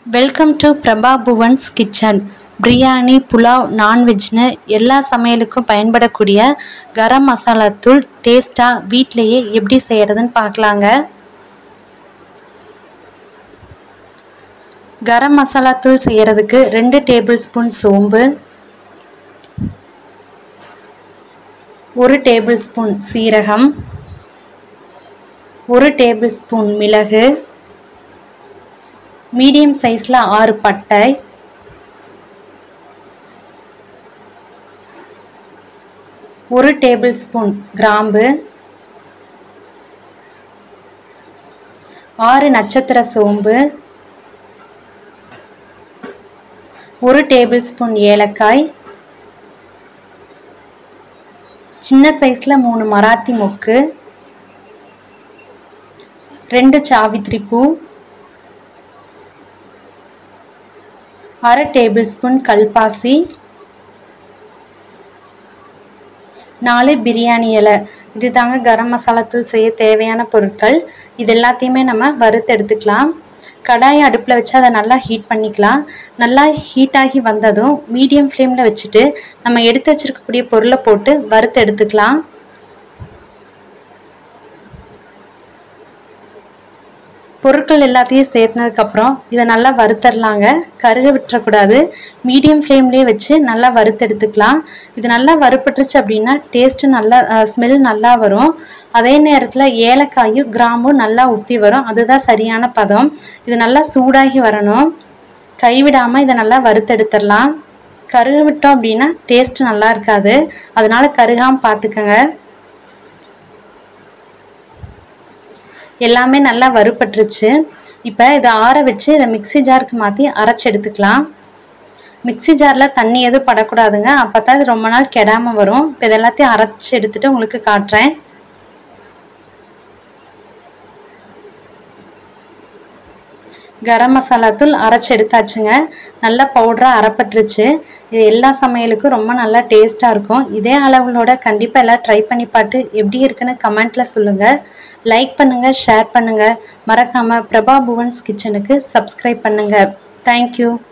welcome to Prabha Bhuvan's kitchen biryani pulao நான்வெஜ்னு எல்லா சமையலுக்கும் பயன்படக்கூடிய கரம் மசாலா தூள் டேஸ்ட்டாக வீட்டிலையே எப்படி செய்கிறதுன்னு பார்க்கலாங்க கரம் மசாலா தூள் செய்கிறதுக்கு ரெண்டு டேபிள் ஸ்பூன் சோம்பு ஒரு டேபிள் ஸ்பூன் சீரகம் ஒரு டேபிள் ஸ்பூன் மிளகு மீடியம் சைஸில் ஆறு பட்டை ஒரு டேபிள் ஸ்பூன் கிராம்பு ஆறு நட்சத்திர சோம்பு ஒரு டேபிள் ஸ்பூன் ஏலக்காய் சின்ன சைஸில் மூணு மராத்தி மொக்கு ரெண்டு சாவித்திரி பூ அரை டேபிள் ஸ்பூன் கல்பாசி நாலு பிரியாணி இலை இது தாங்க கரம் மசாலா தூள் செய்ய தேவையான பொருட்கள் இது எல்லாத்தையுமே நம்ம வறுத்து எடுத்துக்கலாம் கடாயை அடுப்பில் வச்சு அதை நல்லா ஹீட் பண்ணிக்கலாம் நல்லா ஹீட் ஆகி வந்ததும் மீடியம் ஃப்ளேமில் வச்சுட்டு நம்ம எடுத்து வச்சுருக்கக்கூடிய பொருளை போட்டு வறுத்து எடுத்துக்கலாம் பொருட்கள் எல்லாத்தையும் சேர்த்ததுக்கப்புறம் இதை நல்லா வறுத்தரலாங்க கருக விட்டுறக்கூடாது மீடியம் ஃப்ளேம்லேயே வச்சு நல்லா வறுத்து எடுத்துக்கலாம் இது நல்லா வறுப்பட்டுருச்சு அப்படின்னா டேஸ்ட்டு நல்லா ஸ்மெல் நல்லா வரும் அதே நேரத்தில் ஏலக்காயும் கிராம்பும் நல்லா உப்பி வரும் அதுதான் சரியான பதம் இது நல்லா சூடாகி வரணும் கைவிடாமல் இதை நல்லா வறுத்தெடுத்துடலாம் கருக விட்டோம் அப்படின்னா டேஸ்ட்டு நல்லா இருக்காது அதனால் கருகாமல் பார்த்துக்கங்க எல்லாமே நல்லா வறுபட்டுருச்சு இப்போ இதை ஆற வச்சு இதை மிக்சி ஜாருக்கு மாற்றி அரைச்சி எடுத்துக்கலாம் மிக்சி ஜாரில் தண்ணி எதுவும் படக்கூடாதுங்க அப்போ தான் இது ரொம்ப நாள் கெடாமல் வரும் இப்போ இது எல்லாத்தையும் அரைச்சி எடுத்துகிட்டு உங்களுக்கு காட்டுறேன் கரம் மசாலா தூள் அரைச்சி எடுத்தாச்சுங்க நல்லா பவுடராக அரைப்பட்டுருச்சு இது எல்லா சமையலுக்கும் ரொம்ப நல்லா டேஸ்ட்டாக இருக்கும் இதே அளவுகளோட கண்டிப்பாக எல்லாம் ட்ரை பண்ணி பார்த்து எப்படி இருக்குன்னு கமெண்ட்டில் சொல்லுங்கள் லைக் பண்ணுங்கள் ஷேர் பண்ணுங்கள் மறக்காமல் பிரபா புவன்ஸ் கிச்சனுக்கு சப்ஸ்கிரைப் பண்ணுங்கள் தேங்க்யூ